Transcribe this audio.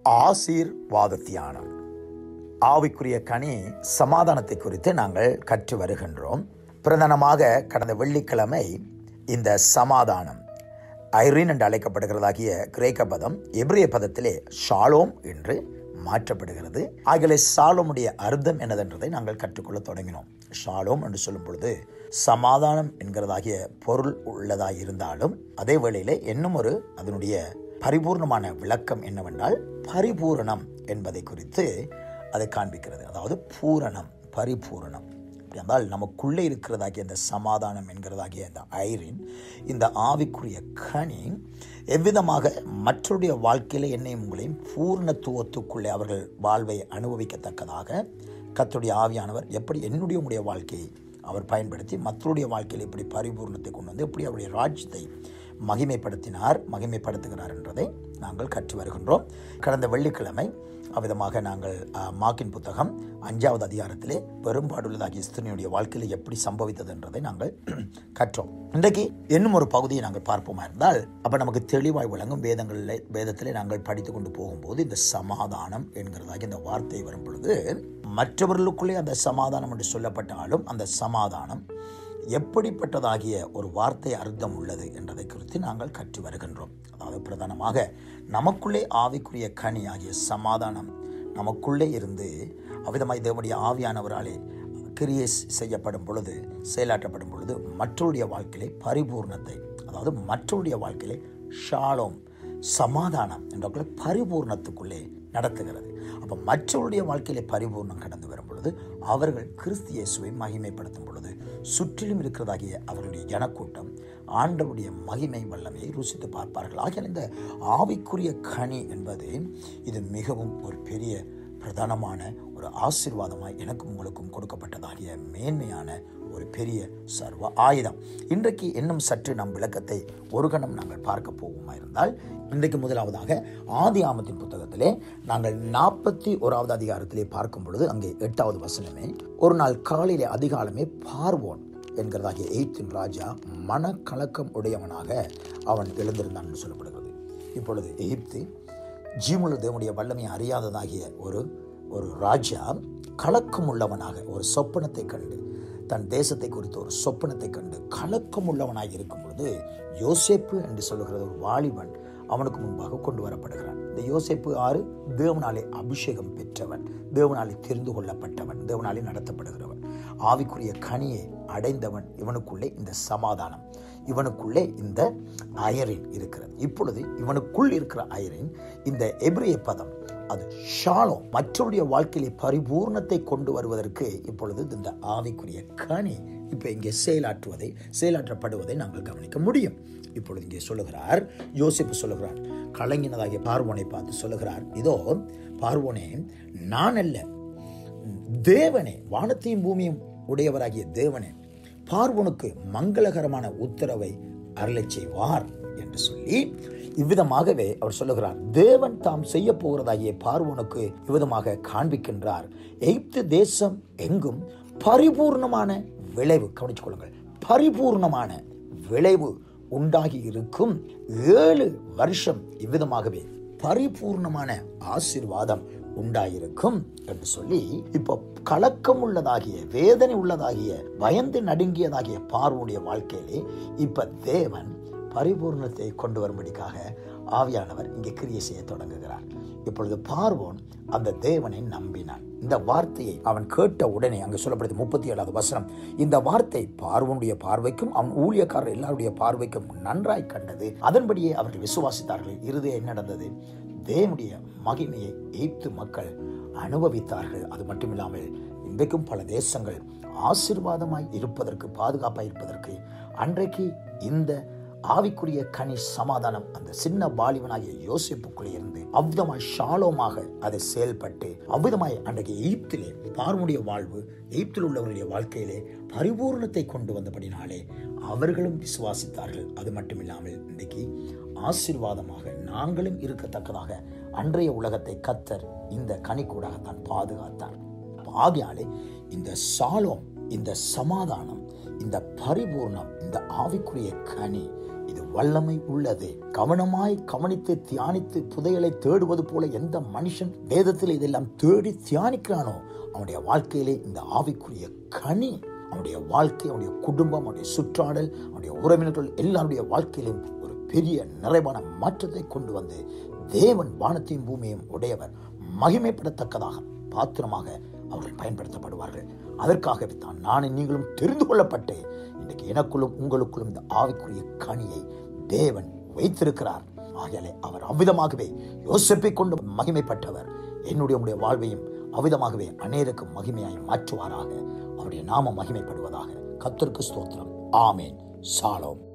ஆசீர்வாத தியானம் ஆவிக்குரிய கனி சமாதானத்தை குறித்து நாங்கள் கற்று வருகின்றோம் பிரதானமாக கடந்த வெள்ளிக்கிழமை இந்த சமாதானம் ஐரின் என்று அழைக்கப்படுகிறதாகிய கிரேக்க பதம் எபிரிய பதத்திலே ஷாலோம் என்று மாற்றப்படுகிறது ஆகிய சாலோமுடைய அர்த்தம் என்னதென்றதை நாங்கள் கற்றுக்கொள்ள தொடங்கினோம் ஷாலோம் என்று சொல்லும் பொழுது சமாதானம் என்கிறதாகிய பொருள் உள்ளதாக இருந்தாலும் அதே வேளையிலே இன்னும் ஒரு அதனுடைய பரிபூர்ணமான விளக்கம் என்னவென்றால் பரிபூரணம் என்பதை குறித்து அதை காண்பிக்கிறது அதாவது பூரணம் பரிபூரணம் என்றால் நமக்குள்ளே இருக்கிறதாகிய இந்த சமாதானம் என்கிறதாகிய இந்த ஐரின் இந்த ஆவிக்குரிய கனி எவ்விதமாக மற்றவருடைய வாழ்க்கையில என்னையும் உங்களையும் பூர்ணத்துவத்துக்குள்ளே அவர்கள் வாழ்வை அனுபவிக்கத்தக்கதாக கத்துடைய ஆவியானவர் எப்படி என்னுடைய உங்களுடைய வாழ்க்கையை அவர் பயன்படுத்தி மற்றவருடைய வாழ்க்கையில் எப்படி பரிபூர்ணத்தை கொண்டு வந்து எப்படி அவருடைய ராஜ்யத்தை மகிமைப்படுத்தினார் மகிமைப்படுத்துகிறார் என்றதை நாங்கள் கற்று வருகின்றோம் கடந்த வெள்ளிக்கிழமை அவ்விதமாக நாங்கள் மாக்கின் புத்தகம் அஞ்சாவது அதிகாரத்திலே பெரும்பாடுள்ளதாகிய ஸ்திரனுடைய வாழ்க்கையில் எப்படி சம்பவித்தது என்றதை நாங்கள் கற்றோம் இன்றைக்கு இன்னும் ஒரு பகுதியை நாங்கள் பார்ப்போமா இருந்தால் அப்போ நமக்கு தெளிவாய் விளங்கும் வேதங்களில் வேதத்திலே நாங்கள் படித்து கொண்டு போகும்போது இந்த சமாதானம் என்கிறதாகிய இந்த வார்த்தை வரும் பொழுது மற்றவர்களுக்குள்ளே அந்த சமாதானம் என்று சொல்லப்பட்டாலும் அந்த சமாதானம் எப்படிப்பட்டதாகிய ஒரு வார்த்தை அர்த்தம் உள்ளது என்றதை குறித்து நாங்கள் கற்று வருகின்றோம் அதாவது பிரதானமாக நமக்குள்ளே ஆவிக்குரிய கனி ஆகிய சமாதானம் நமக்குள்ளே இருந்து அவ்விதமாய் தேவனுடைய ஆவியானவராலே கிரியை செய்யப்படும் பொழுது செயலாற்றப்படும் பொழுது மற்றவருடைய வாழ்க்கையிலே பரிபூர்ணத்தை அதாவது மற்றவருடைய வாழ்க்கையிலே ஷாலோம் சமாதானம் என்ற பரிபூர்ணத்துக்குள்ளே நடத்துகிறது அப்போ மற்றவருடைய வாழ்க்கையிலே பரிபூர்ணம் கடந்து வரும் பொழுது அவர்கள் கிறிஸ்து இயேசுவை மகிமைப்படுத்தும் பொழுது சுற்றிலும் இருக்கிறதாகிய அவர்களுடைய ஜனக்கூட்டம் ஆண்டவுடைய மகிமை வல்லமையை ருசித்து பார்ப்பார்கள் ஆகிய இந்த ஆவிக்குரிய கனி என்பது இது மிகவும் ஒரு பெரிய பிரதானமான ஒரு ஆசிர்வாதமாய் எனக்கும் உங்களுக்கும் கொடுக்கப்பட்டதாகிய மேன்மையான ஒரு பெரிய சர்வ ஆயுதம் இன்றைக்கு இன்னும் சற்று நம் விளக்கத்தை ஒரு கணம் நாங்கள் பார்க்க போவோமா இருந்தால் இன்றைக்கு முதலாவதாக ஆதி ஆமத்தின் புத்தகத்திலே நாங்கள் நாற்பத்தி ஓராவது அதிகாரத்திலே பார்க்கும் பொழுது அங்கே எட்டாவது வசனமே ஒரு நாள் காலையிலே அதிகாலமே பார்வோன் என்கிறதாகிய எய்த்தின் ராஜா மனக்கலக்கம் உடையவனாக அவன் எழுந்திருந்தான் என்று சொல்லப்படுகிறது இப்பொழுது எகிப்து ஜீமுல தேவனுடைய வல்லமை அறியாததாகிய ஒரு ஒரு ராஜா கலக்கம் உள்ளவனாக ஒரு சொப்பனத்தை கண்டு தன் தேசத்தை குறித்து ஒரு சொப்பனத்தை கண்டு கலக்கம் உள்ளவனாக இருக்கும் பொழுது யோசேப்பு என்று சொல்லுகிற ஒரு வாலிபன் அவனுக்கு முன்பாக கொண்டு வரப்படுகிறான் இந்த யோசேப்பு ஆறு தேவனாலே அபிஷேகம் பெற்றவன் தேவனாலே தெரிந்து கொள்ளப்பட்டவன் தேவனாலே நடத்தப்படுகிறவன் ஆவிக்குரிய கனியை அடைந்தவன் இவனுக்குள்ளே இந்த சமாதானம் இவனுக்குள்ளே இந்த அயரின் இருக்கிறது இப்பொழுது இவனுக்குள் இருக்கிற அயரின் இந்த எபிரிய பதம் அது ஷாலோ மற்றவருடைய வாழ்க்கையிலே பரிபூர்ணத்தை கொண்டு வருவதற்கு இப்பொழுது இந்த ஆவிக்குரிய கனி இப்போ இங்கே செயலாற்றுவதை செயலாற்றப்படுவதை நாங்கள் கவனிக்க முடியும் இப்பொழுது இங்கே சொல்லுகிறார் யோசிப்பு சொல்லுகிறார் கலங்கினதாகிய பார்வோனை பார்த்து சொல்லுகிறார் இதோ பார்வோனே நான் அல்ல தேவனே வானத்தையும் பூமியும் உடையவராகிய தேவனே பார்வோனுக்கு மங்களகரமான உத்தரவை அருளச் செய்வார் என்று சொல்லி இவ்விதமாகவே அவர் சொல்லுகிறார் தேவன் தாம் செய்ய போகிறதாகிய பார்வோனுக்கு இவ்விதமாக காண்பிக்கின்றார் எய்ப்து தேசம் எங்கும் பரிபூர்ணமான விளைவு கவனித்துக் கொள்ளுங்கள் பரிபூர்ணமான விளைவு உண்டாகி இருக்கும் ஏழு வருஷம் இவ்விதமாகவே பரிபூர்ணமான ஆசிர்வாதம் உண்டாயிருக்கும் என்று சொல்லி இப்போ கலக்கம் உள்ளதாகிய வேதனை உள்ளதாகிய பயந்து நடுங்கியதாகிய பார்வோடைய வாழ்க்கையிலே இப்ப தேவன் பரிபூர்ணத்தை கொண்டு வரும்படிக்காக ஆவியானவர் இங்கே கிரியை செய்ய தொடங்குகிறார் இப்பொழுது பார்வோன் அந்த தேவனை நம்பினான் இந்த வார்த்தையை அவன் கேட்ட உடனே அங்கு சொல்லப்படுது முப்பத்தி ஏழாவது வசனம் இந்த வார்த்தை பார்வனுடைய பார்வைக்கும் அவன் ஊழியக்காரர் எல்லாருடைய பார்வைக்கும் நன்றாய் கண்டது அதன்படியே அவர்கள் விசுவாசித்தார்கள் இறுதியே என்ன நடந்தது தேவனுடைய மகிமையை எய்த்து மக்கள் அனுபவித்தார்கள் அது மட்டுமில்லாமல் இன்றைக்கும் பல தேசங்கள் ஆசிர்வாதமாய் இருப்பதற்கு பாதுகாப்பாய் இருப்பதற்கு அன்றைக்கு இந்த ஆவிக்குரிய கனி சமாதானம் அந்த சின்ன பாலிவனாகிய யோசிப்புக்குள்ளே இருந்து அவ்விதமாய் ஷாலோமாக அது செயல்பட்டு அவ்விதமாய் அன்றைக்கு எய்ப்திலே பார்வனுடைய வாழ்வு எய்ப்தில் உள்ளவர்களுடைய வாழ்க்கையிலே பரிபூர்ணத்தை கொண்டு வந்தபடினாலே அவர்களும் விசுவாசித்தார்கள் அது மட்டுமில்லாமல் இன்றைக்கு ஆசிர்வாதமாக நாங்களும் இருக்கத்தக்கதாக அன்றைய உலகத்தை கத்தர் இந்த கனிக்கூடாகத்தான் பாதுகாத்தார் ஆகியாலே இந்த சாலோம் இந்த சமாதானம் இந்த பரிபூர்ணம் இந்த ஆவிக்குரிய கனி இது வல்லமை உள்ளது கவனமாய் கவனித்து தியானித்து புதையலை தேடுவது போல எந்த மனுஷன் வேதத்தில் இதெல்லாம் தேடி தியானிக்கிறானோ அவனுடைய வாழ்க்கையிலே இந்த ஆவிக்குரிய கனி அவனுடைய வாழ்க்கை அவனுடைய குடும்பம் அவனுடைய சுற்றாடல் அவனுடைய உறவினர்கள் எல்லாருடைய வாழ்க்கையிலும் ஒரு பெரிய நிறைவான மாற்றத்தை கொண்டு வந்து தேவன் வானத்தையும் பூமியையும் உடையவர் மகிமைப்படத்தக்கதாக பாத்திரமாக அவர்கள் பயன்படுத்தப்படுவார்கள் அதற்காகவே தான் நானும் நீங்களும் தெரிந்து கொள்ளப்பட்டு இன்றைக்கு எனக்குள்ளும் உங்களுக்குள்ளும் இந்த ஆவிக்குரிய கனியை தேவன் வைத்திருக்கிறார் ஆகையாலே அவர் அவ்விதமாகவே யோசிப்பை கொண்டு மகிமைப்பட்டவர் என்னுடைய உடைய வாழ்வையும் அவ்விதமாகவே அநேருக்கு மகிமையாய் மாற்றுவாராக அவருடைய நாம மகிமைப்படுவதாக கத்தருக்கு ஸ்தோத்திரம் ஆமேன் சாலோம்